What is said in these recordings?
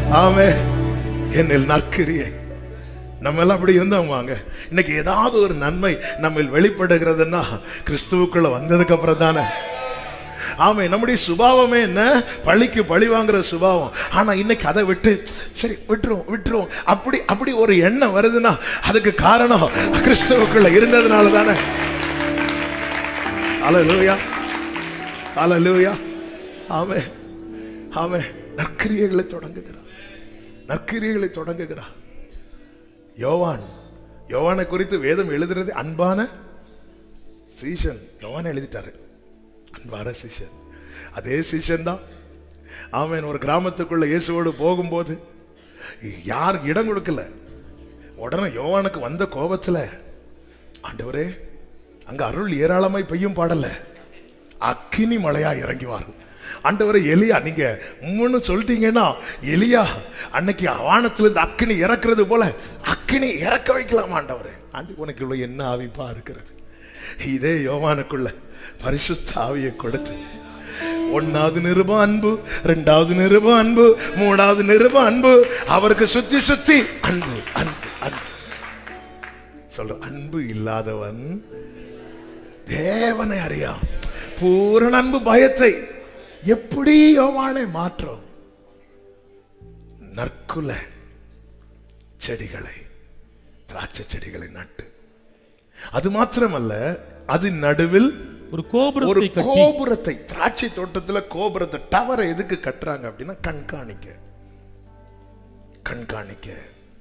ஆமே என்னில் நற்கிரியை நம்ம எல்லாம் அப்படி இருந்தவங்க வாங்க இன்னைக்கு ஏதாவது ஒரு நன்மை நம்ம வெளிப்படுகிறதுன்னா கிறிஸ்துவுக்குள்ள வந்ததுக்கு அப்புறம் தானே ஆமே நம்முடைய சுபாவமே என்ன பழிக்கு பழி வாங்குற சுபாவம் ஆனா இன்னைக்கு அதை விட்டு சரி விட்டுருவோம் விட்டுருவோம் அப்படி அப்படி ஒரு எண்ணம் வருதுன்னா அதுக்கு காரணம் கிறிஸ்துவுக்குள்ள இருந்ததுனால தானே அலலூயா அலலூயா ஆமே ஆமே நற்கிரியைகளை தொடங்குகிறார் நற்கிரியைகளை தொடங்குகிறார் யோவான் யோவானை குறித்து வேதம் எழுதுறது அன்பான சீஷன் யோவான் எழுதிட்டாரு அன்பான சீஷன் அதே சீஷன் தான் ஆமேன் ஒரு கிராமத்துக்குள்ள இயேசுவோடு போகும்போது யார் இடம் கொடுக்கல உடனே யோவானுக்கு வந்த கோபத்துல ஆண்டவரே அங்க அருள் ஏராளமாய் பெய்யும் பாடல அக்கினி மழையா இறங்கி வரும் ஆண்டவரே எலியா நீங்க மூணு சொல்லிட்டீங்கன்னா எலியா அன்னைக்கு வானத்துல இருந்து அக்கினி இறக்குறது போல அக்கினி இறக்க வைக்கலாம் ஆண்டவரே ஆண்டு உனக்குள்ள என்ன ஆவிப்பா இருக்கிறது இதே யோவானுக்குள்ள பரிசுத்த ஆவியை கொடுத்து ஒன்னாவது நிருபம் அன்பு ரெண்டாவது நிருபம் அன்பு மூணாவது நிருபம் அன்பு அவருக்கு சுத்தி சுத்தி அன்பு அன்பு அன்பு சொல்ற அன்பு இல்லாதவன் தேவனை அறியாம் பூரண அன்பு பயத்தை எப்படி யோவானை மாற்றும் நற்குல செடிகளை திராட்சை செடிகளை நட்டு அது மாத்திரமல்ல அது நடுவில் ஒரு ஒரு கோபுரத்தை கட்டி கோபுரத்தை திராட்சை தோட்டத்துல கோபுரத்தை டவரை எதுக்கு கட்டுறாங்க அப்படின்னா கண்காணிக்க கண்காணிக்க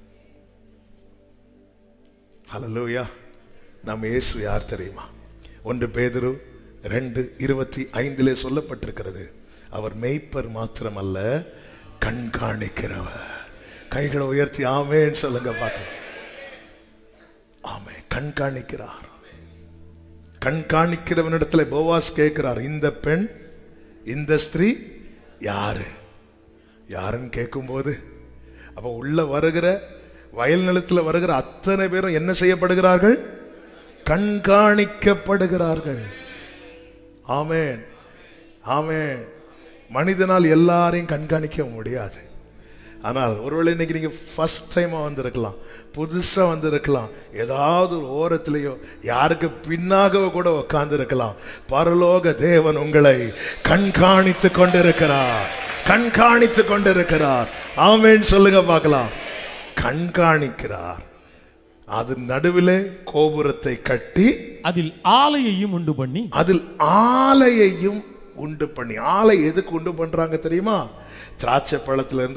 ஹalleluya நம்ம இயேசு யார் தெரியுமா ஒன்று பேதுரு ரெண்டு இருபத்தி ஐந்திலே சொல்லப்பட்டிருக்கிறது அவர் மெய்ப்பர் மாத்திரமல்ல கண்காணிக்கிறவர் கைகளை உயர்த்தி ஆமேன்னு சொல்லுங்க பார்க்கலாம் ஆமே கண்காணிக்கிறார் கண்காணிக்கிறவனிடத்துல போவாஸ் கேட்கிறார் இந்த பெண் இந்த ஸ்திரீ யாரு யாருன்னு கேட்கும்போது அப்ப உள்ள வருகிற வயல் நிலத்துல வருகிற அத்தனை பேரும் என்ன செய்யப்படுகிறார்கள் கண்காணிக்கப்படுகிறார்கள் ஆமென் ஆமென் மனிதனால் எல்லாரையும் கண்காணிக்க முடியாது ஆனால் ஒருவேளை இன்னைக்கு நீங்க ஃபர்ஸ்ட் டைமா வந்திருக்கலாம் புதுசா வந்திருக்கலாம் ஏதாவது ஒரு ஓரத்திலேயோ யாருக்கு பின்னாகவோ கூட உட்கார்ந்து இருக்கலாம் பரலோக தேவன் உங்களை கண்காணித்து கொண்டிருக்கிறார் கண்காணித்து கொண்டிருக்கிறார் ஆமென் சொல்லுங்க பார்க்கலாம் கண்காணிக்கிறார் அது நடுவிலே கோபுரத்தை கட்டி அதில் ஆலையையும் உண்டு பண்ணி அதில் ஆலையையும் உண்டு பண்ணி ஆலை எதுக்கு உண்டு பண்றாங்க தெரியுமா திராட்சை பழத்துல இருந்து